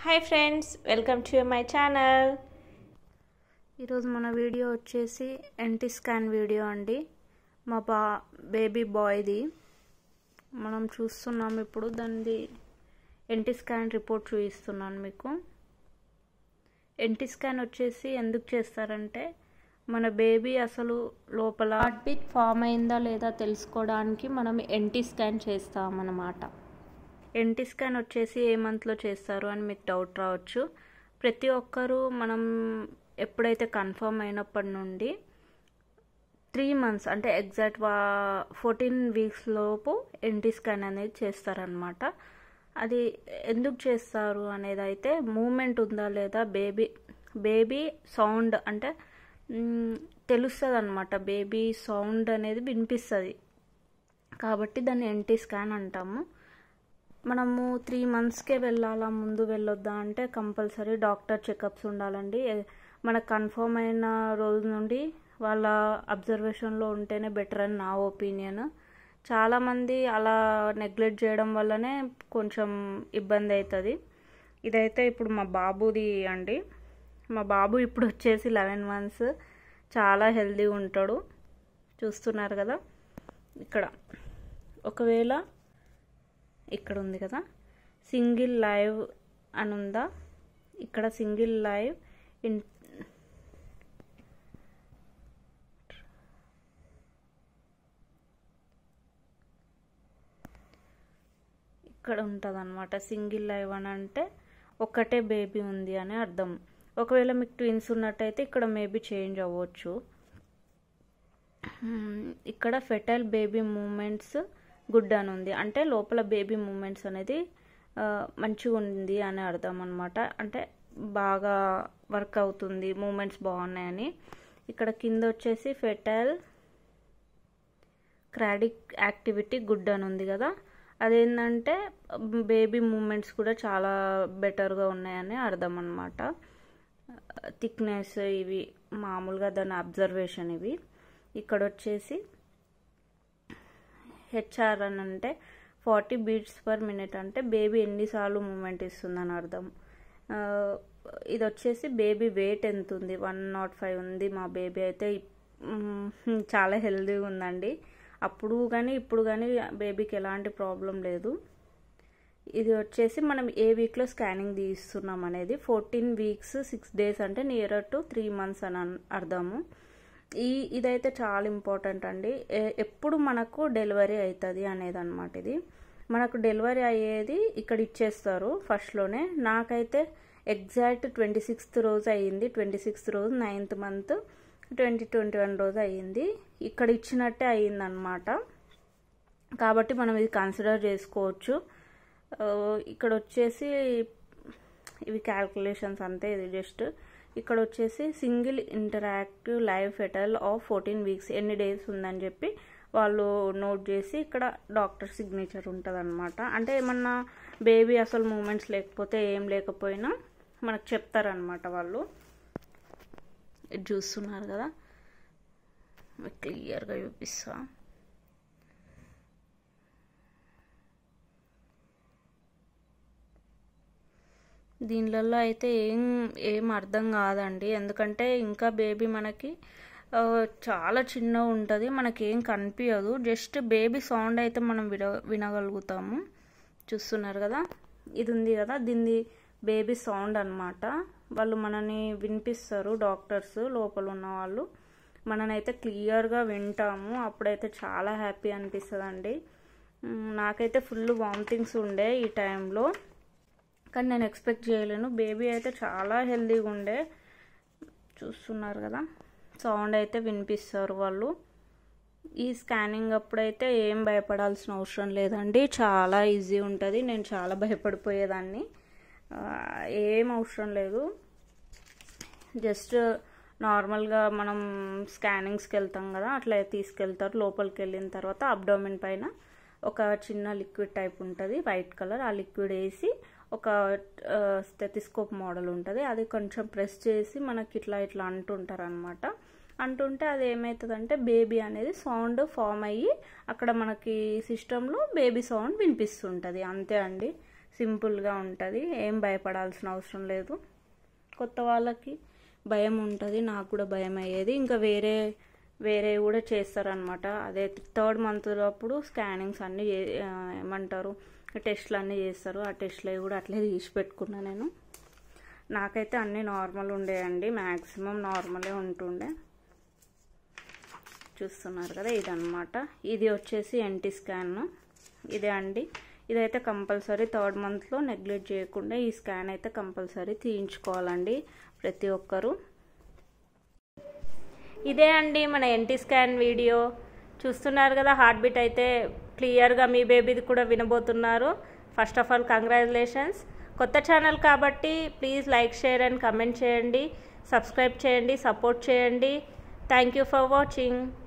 hi friends welcome to my channel ఈరోజు మన video వచ్చేసి ఎన్టీ స్కాన్ వీడియో అండి మా బా బేబీ బాయ్ది మనం చూస్తున్నాం ఇప్పుడు దానిది ఎన్టీ స్కాన్ రిపోర్ట్ చూపిస్తున్నాను మీకు ఎన్టీ స్కాన్ వచ్చేసి ఎందుకు చేస్తారంటే మన బేబీ అసలు లోపల హార్ట్ బీట్ ఫామ్ అయిందా లేదా తెలుసుకోవడానికి మనం ఎన్టీ స్కాన్ చేస్తామన్నమాట ఎన్టీ స్కాన్ వచ్చేసి ఏ మంత్లో చేస్తారు అని మీకు డౌట్ రావచ్చు ప్రతి ఒక్కరూ మనం ఎప్పుడైతే కన్ఫర్మ్ అయినప్పటి నుండి త్రీ మంత్స్ అంటే ఎగ్జాక్ట్ వా ఫోర్టీన్ వీక్స్ లోపు ఎన్టీ స్కాన్ అనేది చేస్తారనమాట అది ఎందుకు చేస్తారు అనేది అయితే మూమెంట్ ఉందా లేదా బేబీ బేబీ సౌండ్ అంటే తెలుస్తుంది అనమాట బేబీ సౌండ్ అనేది వినిపిస్తుంది కాబట్టి దాన్ని ఎన్టీ స్కాన్ అంటాము మనము త్రీ మంత్స్కే వెళ్ళాలా ముందు వెళ్ళొద్దా అంటే కంపల్సరీ డాక్టర్ చెకప్స్ ఉండాలండి మనకు కన్ఫర్మ్ అయిన రోజు నుండి వాళ్ళ అబ్జర్వేషన్లో ఉంటేనే బెటర్ అని నా ఒపీనియన్ చాలామంది అలా నెగ్లెక్ట్ చేయడం వల్లనే కొంచెం ఇబ్బంది అవుతుంది ఇదైతే ఇప్పుడు మా బాబుది అండి మా బాబు ఇప్పుడు వచ్చేసి లెవెన్ మంత్స్ చాలా హెల్తీగా ఉంటాడు చూస్తున్నారు కదా ఇక్కడ ఒకవేళ ఇక్కడ ఉంది కదా సింగిల్ లైవ్ అని ఉందా ఇక్కడ సింగిల్ లైవ్ ఇన్ ఇక్కడ ఉంటుంది అనమాట సింగిల్ లైవ్ అని అంటే ఒక్కటే బేబీ ఉంది అని అర్థం ఒకవేళ మీకు ట్విన్స్ ఉన్నట్టయితే ఇక్కడ మేబీ చేంజ్ అవ్వచ్చు ఇక్కడ ఫెటైల్ బేబీ మూమెంట్స్ గుడ్ అని ఉంది అంటే లోపల బేబీ మూమెంట్స్ అనేది మంచిగా ఉంది అని అర్థం అనమాట అంటే బాగా వర్క్ అవుతుంది మూమెంట్స్ బాగున్నాయని ఇక్కడ కింద వచ్చేసి ఫెటైల్ క్రాడిక్ యాక్టివిటీ గుడ్ అని ఉంది కదా అదేంటంటే బేబీ మూమెంట్స్ కూడా చాలా బెటర్గా ఉన్నాయని అర్థం అనమాట థిక్నెస్ ఇవి మామూలుగా దాని అబ్జర్వేషన్ ఇవి ఇక్కడ వచ్చేసి హెచ్ఆర్ అని అంటే ఫార్టీ బీట్స్ పర్ మినిట్ అంటే బేబీ ఎన్నిసార్లు మూమెంట్ ఇస్తుందని అర్థం ఇది వచ్చేసి బేబీ వెయిట్ ఎంత ఉంది వన్ నాట్ ఫైవ్ ఉంది మా బేబీ అయితే చాలా హెల్తీగా ఉందండి అప్పుడు కానీ ఇప్పుడు కానీ బేబీకి ఎలాంటి ప్రాబ్లం లేదు ఇది వచ్చేసి మనం ఏ వీక్లో స్కానింగ్ తీస్తున్నాం అనేది ఫోర్టీన్ వీక్స్ సిక్స్ డేస్ అంటే నియర్ టు త్రీ మంత్స్ అని అర్థము ఈ ఇదైతే చాలా ఇంపార్టెంట్ అండి ఎప్పుడు మనకు డెలివరీ అవుతుంది అనేది అనమాట ఇది మనకు డెలివరీ అయ్యేది ఇక్కడ ఇచ్చేస్తారు ఫస్ట్లోనే నాకైతే ఎగ్జాక్ట్ ట్వంటీ సిక్స్త్ రోజు అయ్యింది ట్వంటీ సిక్స్త్ రోజు ninth month twenty twenty one రోజు అయ్యింది ఇక్కడ ఇచ్చినట్టే అయ్యిందనమాట కాబట్టి మనం ఇది కన్సిడర్ చేసుకోవచ్చు ఇక్కడ వచ్చేసి ఇవి క్యాల్కులేషన్స్ అంతే ఇది జస్ట్ ఇక్కడ వచ్చేసి single interactive live fetal of fourteen weeks ఎన్ని డేస్ ఉందని చెప్పి వాళ్ళు నోట్ చేసి ఇక్కడ డాక్టర్ సిగ్నేచర్ ఉంటుంది అనమాట అంటే ఏమన్నా బేబీ అసలు మూమెంట్స్ లేకపోతే ఏం లేకపోయినా మనకు చెప్తారనమాట వాళ్ళు ఇది చూస్తున్నారు కదా క్లియర్గా చూపిస్తా దీనిలలో అయితే ఏం ఏం అర్థం కాదండి ఎందుకంటే ఇంకా బేబీ మనకి చాలా చిన్న ఉంటుంది మనకేం కనిపించదు జస్ట్ బేబీ సౌండ్ అయితే మనం విన వినగలుగుతాము చూస్తున్నారు కదా ఇది ఉంది కదా దీన్ని బేబీ సౌండ్ అనమాట వాళ్ళు మనని వినిపిస్తారు డాక్టర్స్ లోపల ఉన్న వాళ్ళు మననైతే క్లియర్గా వింటాము అప్పుడైతే చాలా హ్యాపీ అనిపిస్తుంది నాకైతే ఫుల్ వామిటింగ్స్ ఉండే ఈ టైంలో కానీ నేను ఎక్స్పెక్ట్ చేయలేను బేబీ అయితే చాలా హెల్తీగా ఉండే చూస్తున్నారు కదా సౌండ్ అయితే వినిపిస్తారు వాళ్ళు ఈ స్కానింగ్ అప్పుడైతే ఏం భయపడాల్సిన అవసరం లేదండి చాలా ఈజీ ఉంటుంది నేను చాలా భయపడిపోయేదాన్ని ఏం అవసరం లేదు జస్ట్ నార్మల్గా మనం స్కానింగ్స్కి వెళ్తాం కదా అట్లా తీసుకెళ్తారు లోపలికి వెళ్ళిన తర్వాత అబ్డోమిన్ పైన ఒక చిన్న లిక్విడ్ టైప్ ఉంటుంది వైట్ కలర్ ఆ లిక్విడ్ వేసి ఒక స్టెతిస్కోప్ మోడల్ ఉంటుంది అది కొంచెం ప్రెస్ చేసి మనకి ఇట్లా ఇట్లా అంటుంటారు అనమాట అంటుంటే అది ఏమవుతుందంటే బేబీ అనేది సౌండ్ ఫామ్ అయ్యి అక్కడ మనకి సిస్టంలో బేబీ సౌండ్ వినిపిస్తుంటుంది అంతే అండి సింపుల్గా ఉంటుంది ఏం భయపడాల్సిన అవసరం లేదు కొత్త వాళ్ళకి భయం ఉంటుంది నాకు కూడా భయం అయ్యేది ఇంకా వేరే వేరే కూడా చేస్తారనమాట అదే థర్డ్ మంత్ అప్పుడు స్కానింగ్స్ అన్నీ ఏమంటారు టెస్ట్లు అన్నీ చేస్తారు ఆ టెస్ట్లు కూడా అట్లే తీసి పెట్టుకున్నా నేను నాకైతే అన్నీ నార్మల్ ఉండేయండి మ్యాక్సిమం నార్మలే ఉంటుండే చూస్తున్నారు కదా ఇదనమాట ఇది వచ్చేసి ఎన్టీ స్కాన్ ఇదే అండి ఇదైతే కంపల్సరీ థర్డ్ మంత్లో నెగ్లెక్ట్ చేయకుండా ఈ స్కాన్ అయితే కంపల్సరీ తీయించుకోవాలండి ప్రతి ఒక్కరూ ఇదే అండి మన ఎన్టీ స్కాన్ వీడియో చూస్తున్నారు కదా హార్ట్ బీట్ అయితే క్లియర్గా మీ బేబీది కూడా వినబోతున్నారు ఫస్ట్ ఆఫ్ ఆల్ కంగ్రాచులేషన్స్ కొత్త ఛానల్ కాబట్టి please like share and comment చేయండి సబ్స్క్రైబ్ చేయండి సపోర్ట్ చేయండి థ్యాంక్ యూ ఫర్ వాచింగ్